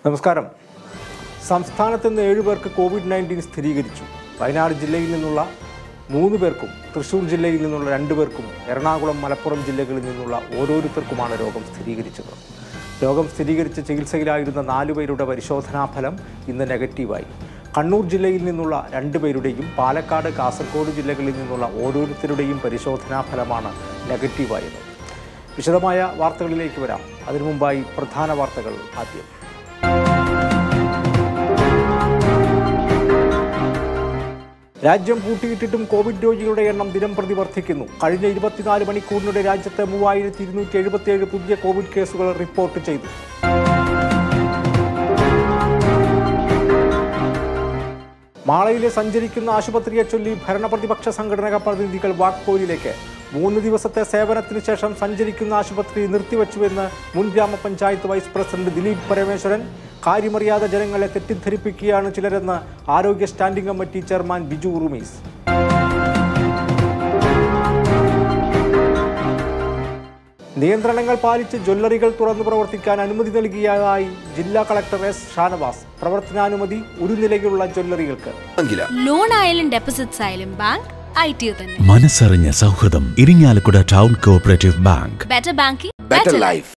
നമസ്കാരം സംസ്ഥാനത്ത് നിന്ന് ഏഴ് പേർക്ക് കോവിഡ് നയൻറ്റീൻ സ്ഥിരീകരിച്ചു വയനാട് ജില്ലയിൽ നിന്നുള്ള മൂന്ന് പേർക്കും തൃശൂർ ജില്ലയിൽ നിന്നുള്ള രണ്ട് പേർക്കും എറണാകുളം മലപ്പുറം ജില്ലകളിൽ നിന്നുള്ള ഓരോരുത്തർക്കുമാണ് രോഗം സ്ഥിരീകരിച്ചത് രോഗം സ്ഥിരീകരിച്ച് ചികിത്സയിലായിരുന്ന നാലു പേരുടെ പരിശോധനാ ഫലം ഇന്ന് നെഗറ്റീവായി കണ്ണൂർ ജില്ലയിൽ നിന്നുള്ള രണ്ട് പേരുടെയും പാലക്കാട് കാസർഗോഡ് ജില്ലകളിൽ നിന്നുള്ള ഓരോരുത്തരുടെയും പരിശോധനാ ഫലമാണ് നെഗറ്റീവായത് വിശദമായ വാർത്തകളിലേക്ക് വരാം അതിനു മുമ്പായി പ്രധാന വാർത്തകൾ ആദ്യം രാജ്യം പൂട്ടിയിട്ടിട്ടും കോവിഡ് രോഗികളുടെ എണ്ണം ദിനം പ്രതി വർദ്ധിക്കുന്നു കഴിഞ്ഞ ഇരുപത്തിനാല് മണിക്കൂറിനിടെ രാജ്യത്ത് മൂവായിരത്തി ഇരുന്നൂറ്റി എഴുപത്തിയേഴ് പുതിയ കോവിഡ് കേസുകൾ റിപ്പോർട്ട് ചെയ്തു മാളയിലെ സഞ്ചരിക്കുന്ന ആശുപത്രിയെ ചൊല്ലി ഭരണപ്രതിപക്ഷ സംഘടനാ പ്രതിനിധികൾ വാക്പോലിലേക്ക് മൂന്ന് ദിവസത്തെ സേവനത്തിന് ശേഷം സഞ്ചരിക്കുന്ന ആശുപത്രി നിർത്തിവച്ചുവെന്ന് മുൻ ഗ്രാമപഞ്ചായത്ത് വൈസ് പ്രസിഡന്റ് ദിലീപ് പരമേശ്വരൻ കാര്യമറിയാതെ ജനങ്ങളെ തെറ്റിദ്ധരിപ്പിക്കുകയാണ് ചിലരെന്ന് ആരോഗ്യ standing committee chairman Biju Urumees നിയന്ത്രണങ്ങൾ പാലിച്ച് ജ്വല്ലറികൾ തുറന്നു പ്രവർത്തിക്കാൻ അനുമതി നൽകിയതായി ജില്ലാ കളക്ടർ എസ് ഷാനവാസ് പ്രവർത്തനാനുമതി ഒരു നിലയിലുള്ള ജ്വല്ലറികൾക്ക് അങ്കില ലോൺ ആയാലും ഡെപ്പോസിറ്റ്സ് ആയാലും ബാങ്ക് ഐ ടി തന്നെ മനസ്സറിഞ്ഞ സൗഹൃദം Irinjalakuda town cooperative bank better banking better life